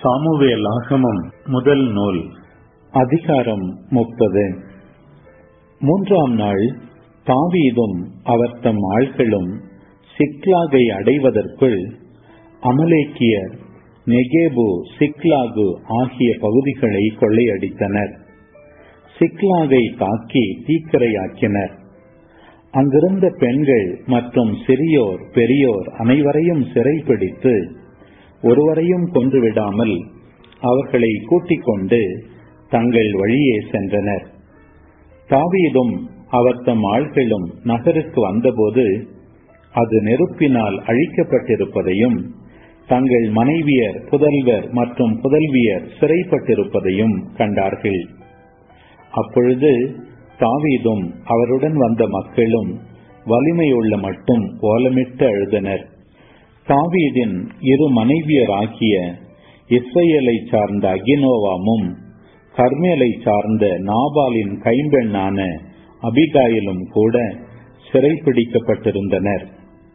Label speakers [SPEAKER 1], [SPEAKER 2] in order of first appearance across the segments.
[SPEAKER 1] Samuel ஆகமம் முதல் நூல்
[SPEAKER 2] அதிகாரம் முப்பது மூன்றாம் நாள் தாவீதும் அவர் தம் ஆள்களும் சிக்லாகை அடைவதற்குள் அமலேக்கியர் நெகேபு சிக்லாகு ஆகிய பகுதிகளை கொள்ளையடித்தனர் சிக்லாகை தாக்கி தீக்கிரையாக்கினர் அங்கிருந்த பெண்கள் மற்றும் சிறியோர் பெரியோர் அனைவரையும் சிறைப்பிடித்து ஒருவரையும் கொன்றுவிடாமல் அவர்களை கூட்டிக் கொண்டு தங்கள் வழியே சென்றனர் தாவீதும் அவர் தம் ஆள்களும் நகருக்கு வந்தபோது அது நெருப்பினால் அழிக்கப்பட்டிருப்பதையும் தங்கள் மனைவியர் புதல்வர் மற்றும் புதல்வியர் சிறைப்பட்டிருப்பதையும் கண்டார்கள் அப்பொழுது தாவீதும் அவருடன் வந்த மக்களும் வலிமையுள்ள மட்டும் ஓலமிட்டு அழுதனர் தாவீதின் இரு மனைவியராகிய இஸ்ரேலை சார்ந்த அகினோவாமும் கர்மேலை சார்ந்த நாபாலின் கைம்பெண்ணான அபிகாயிலும் கூட சிறைப்பிடிக்கப்பட்டிருந்தனர்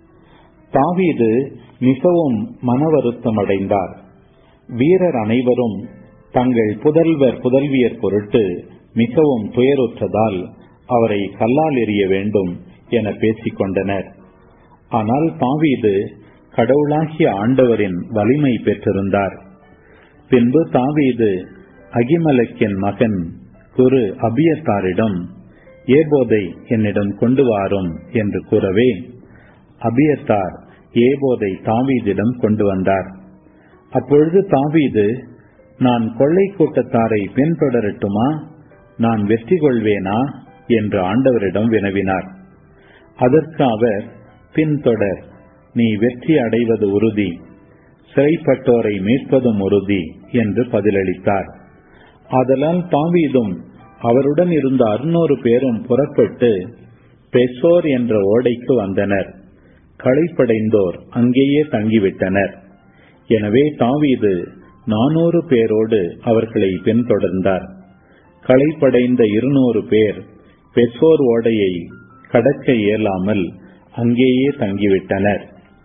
[SPEAKER 2] தாவீது மிகவும் மன வருத்தம் அடைந்தார் வீரர் அனைவரும் தங்கள் புதல்வர் புதல்வியர் பொருட்டு மிகவும் துயருற்றதால் அவரை கல்லால் எறிய வேண்டும் என பேசிக் கொண்டனர் ஆனால் தாவீது கடவுளாகிய ஆண்டவரின் வலிமை பெற்றிருந்தார் பின்பு தாவீது அகிமலக்கின் மகன் குரு அபியத்தாரிடம் ஏபோதை என்னிடம் கொண்டு வாரும் என்று கூறவே அபியத்தார் ஏபோதை தாவீதிடம் கொண்டு வந்தார் அப்பொழுது தாவீது நான் கொள்ளை கூட்டத்தாரை பின்தொடரட்டுமா நான் வெற்றி கொள்வேனா என்று ஆண்டவரிடம் வினவினார் அதற்கு அவர் பின்தொடர் நீ வெற்றி அடைவது உறுதி சிறைப்பட்டோரை மீட்பதும் உறுதி என்று பதிலளித்தார் ஆதலால் தாவீதும் அவருடன் இருந்த அறுநூறு பேரும் புறப்பட்டு பெசோர் என்ற ஓடைக்கு வந்தனர் களைப்படைந்தோர் அங்கேயே தங்கிவிட்டனர் எனவே தாவீது நானூறு பேரோடு அவர்களை பின்தொடர்ந்தார் களைப்படைந்த இருநூறு பேர் பெசோர் ஓடையை கடக்க இயலாமல் அங்கேயே தங்கிவிட்டனர்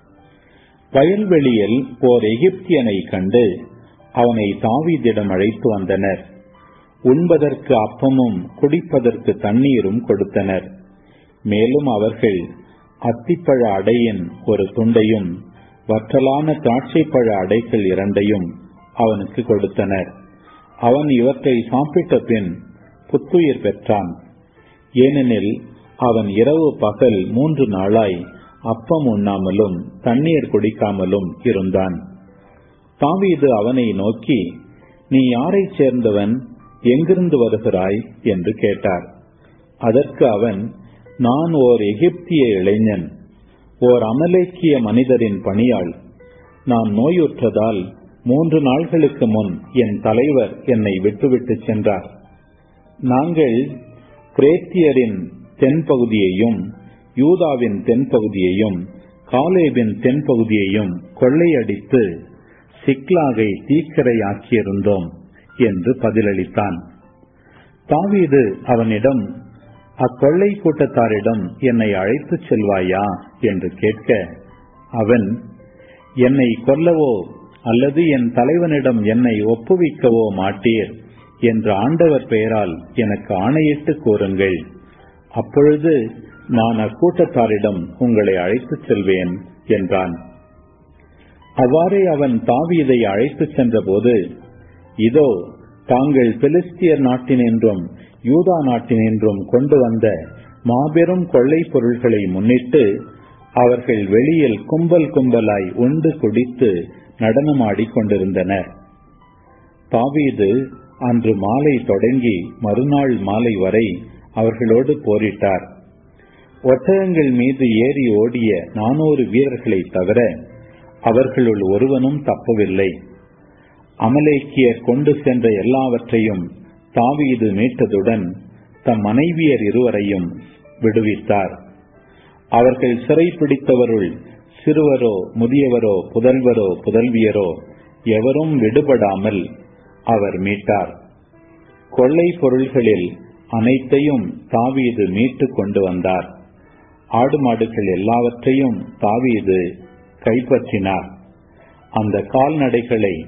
[SPEAKER 2] வயல்வெளியில் ஓர் எகிப்தியனை கண்டு அவனை தாவீதிடம் அழைத்து வந்தனர் உண்பதற்கு அப்பமும் குடிப்பதற்கு தண்ணீரும் கொடுத்தனர் மேலும் அவர்கள் அத்திப்பழ அடையின் ஒரு துண்டையும் வற்றலான திராட்சைப்பழ அடைகள் இரண்டையும் அவனுக்கு கொடுத்தனர் அவன் இவற்றை சாப்பிட்ட பின் புத்துயிர் பெற்றான் ஏனெனில் அவன் இரவு பகல் மூன்று நாளாய் அப்பம் உண்ணாமலும் தண்ணீர் குடிக்காமலும் இருந்தான் தாவீது அவனை நோக்கி நீ யாரைச் சேர்ந்தவன் எங்கிருந்து வருகிறாய் என்று கேட்டார் அதற்கு அவன் நான் ஓர் எகிப்திய இளைஞன் ஓர் அமலேக்கிய மனிதரின் பணியாள் நான் நோயுற்றதால் மூன்று நாள்களுக்கு முன் என் தலைவர் என்னை விட்டுவிட்டு சென்றார் நாங்கள் கிரேத்தியரின் தென்பகுதியையும் யூதாவின் தென்பகுதியையும் காலேபின் தென்பகுதியையும் கொள்ளையடித்து சிக்லாகை தீக்கிரையாக்கியிருந்தோம் என்று பதிலளித்தான் தாவீது அவனிடம் அக்கொள்ளை கூட்டத்தாரிடம் என்னை அழைத்துச் செல்வாயா என்று கேட்க அவன் என்னை கொல்லவோ அல்லது என் தலைவனிடம் என்னை ஒப்புவிக்கவோ மாட்டீர் என்று ஆண்டவர் பெயரால் எனக்கு ஆணையிட்டு கூறுங்கள் அப்பொழுது நான் அக்கூட்டத்தாரிடம் உங்களை அழைத்துச் செல்வேன் என்றான் அவ்வாறே அவன் தாவீதை அழைத்துச் சென்றபோது இதோ தாங்கள் பெலிஸ்தியர் நாட்டினின்றும் யூதா நாட்டினின்றும் கொண்டு வந்த மாபெரும் கொள்ளை பொருள்களை முன்னிட்டு அவர்கள் வெளியில் கும்பல் கும்பலாய் உண்டு குடித்து நடனமாடிக் கொண்டிருந்தனர் தாவீது அன்று மாலை தொடங்கி மறுநாள் மாலை வரை அவர்களோடு போரிட்டார் ஒட்டகங்கள் மீது ஏறி ஓடிய நானூறு வீரர்களை தவிர அவர்களுள் ஒருவனும் தப்பவில்லை அமலேக்கியர் கொண்டு சென்ற எல்லாவற்றையும் தாவீது மீட்டதுடன் தம் மனைவியர் இருவரையும் விடுவித்தார் அவர்கள் சிறைப்பிடித்தவருள் சிறுவரோ முதியவரோ புதல்வரோ புதல்வியரோ எவரும் விடுபடாமல் அவர் மீட்டார் கொள்ளை பொருள்களில் அனைத்தையும் தாவீது மீட்டு கொண்டு வந்தார் ஆடு மாடுகள் எல்லாவற்றையும் தாவீது கைப்பற்றினார் அந்த கால்நடைகளை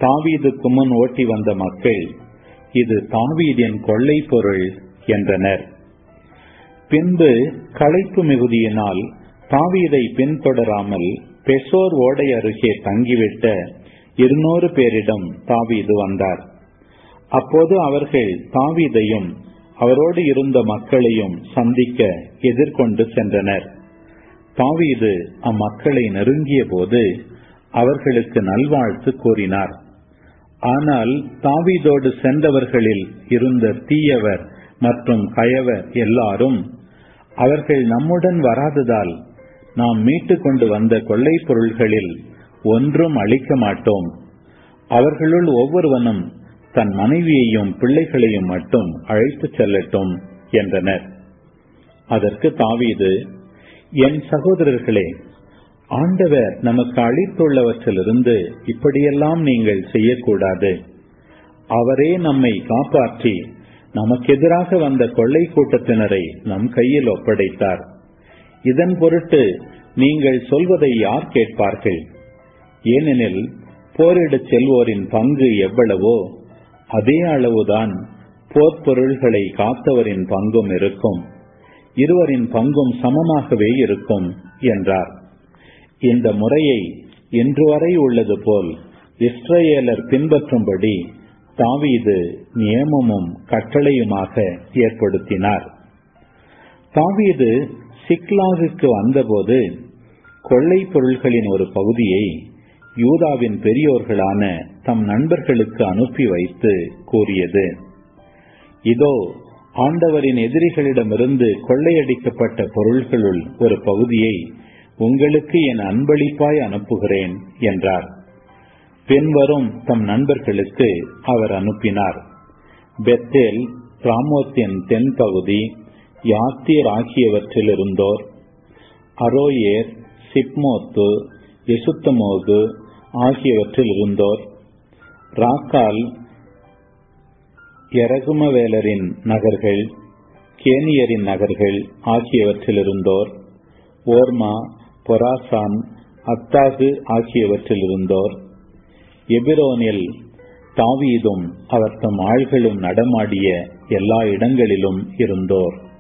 [SPEAKER 2] தாவீதுக்கு முன் ஓட்டி வந்த மக்கள் இது தாவீதின் கொள்ளை பொருள் என்றனர் பின்பு களைப்பு மிகுதியினால் தாவீதை பின்தொடராமல் பெசோர் ஓடை அருகே தங்கிவிட்ட இருநூறு பேரிடம் தாவீது வந்தார் அப்போது அவர்கள் தாவீதையும் அவரோடு இருந்த மக்களையும் சந்திக்க எதிர்கொண்டு சென்றனர் தாவீது அம்மக்களை நெருங்கிய போது அவர்களுக்கு நல்வாழ்த்து கூறினார் ஆனால் தாவீதோடு சென்றவர்களில் இருந்த தீயவர் மற்றும் கயவர் எல்லாரும் அவர்கள் நம்முடன் வராததால் நாம் மீட்டு கொண்டு வந்த கொள்ளை பொருள்களில் ஒன்றும் அளிக்க மாட்டோம் அவர்களுள் ஒவ்வொருவனும் தன் மனைவியையும் பிள்ளைகளையும் மட்டும் அழைத்துச் செல்லட்டும் என்றனர் அதற்கு தாவீது என் சகோதரர்களே ஆண்டவர் நமக்கு அளித்துள்ளவற்றிலிருந்து இப்படியெல்லாம் நீங்கள் செய்யக்கூடாது அவரே நம்மை காப்பாற்றி நமக்கு எதிராக வந்த கொள்ளை கூட்டத்தினரை நம் கையில் ஒப்படைத்தார் இதன் பொருட்டு நீங்கள் சொல்வதை யார் கேட்பார்கள் ஏனெனில் போரிடச் செல்வோரின் பங்கு எவ்வளவோ அதே அளவுதான் போர் பொருள்களை காத்தவரின் பங்கும் இருக்கும் இருவரின் பங்கும் சமமாகவே இருக்கும் என்றார் இந்த முறையை இன்று வரை உள்ளது போல் இஸ்ரேலர் பின்பற்றும்படி தாவீது நியமமும் கட்டளையுமாக ஏற்படுத்தினார் தாவீது சிக்லாகுக்கு வந்தபோது கொள்ளை பொருள்களின் ஒரு பகுதியை யூதாவின் பெரியோர்களான தம் நண்பர்களுக்கு அனுப்பி வைத்து கூறியது இதோ ஆண்டவரின் எதிரிகளிடமிருந்து கொள்ளையடிக்கப்பட்ட பொருள்களுள் ஒரு பகுதியை உங்களுக்கு என் அன்பளிப்பாய் அனுப்புகிறேன் என்றார் பின்வரும் தம் நண்பர்களுக்கு அவர் அனுப்பினார் பெத்தேல் ராமோத்தின் தென்பகுதி யாத்தீர் ஆகியவற்றில் இருந்தோர் அரோயேர் சிப்மோத்து எசுத்தமோகு ஆகியவற்றில் இருந்தோர் ராக்கால் எரகுமவேலரின் நகர்கள் கேனியரின் நகர்கள் ஆகியவற்றில் இருந்தோர் ஓர்மா பொராசான் அத்தாகு ஆகியவற்றில் இருந்தோர் எபிரோனில் தாவீதும் அவர் தம் ஆள்களும் நடமாடிய எல்லா இடங்களிலும் இருந்தோர்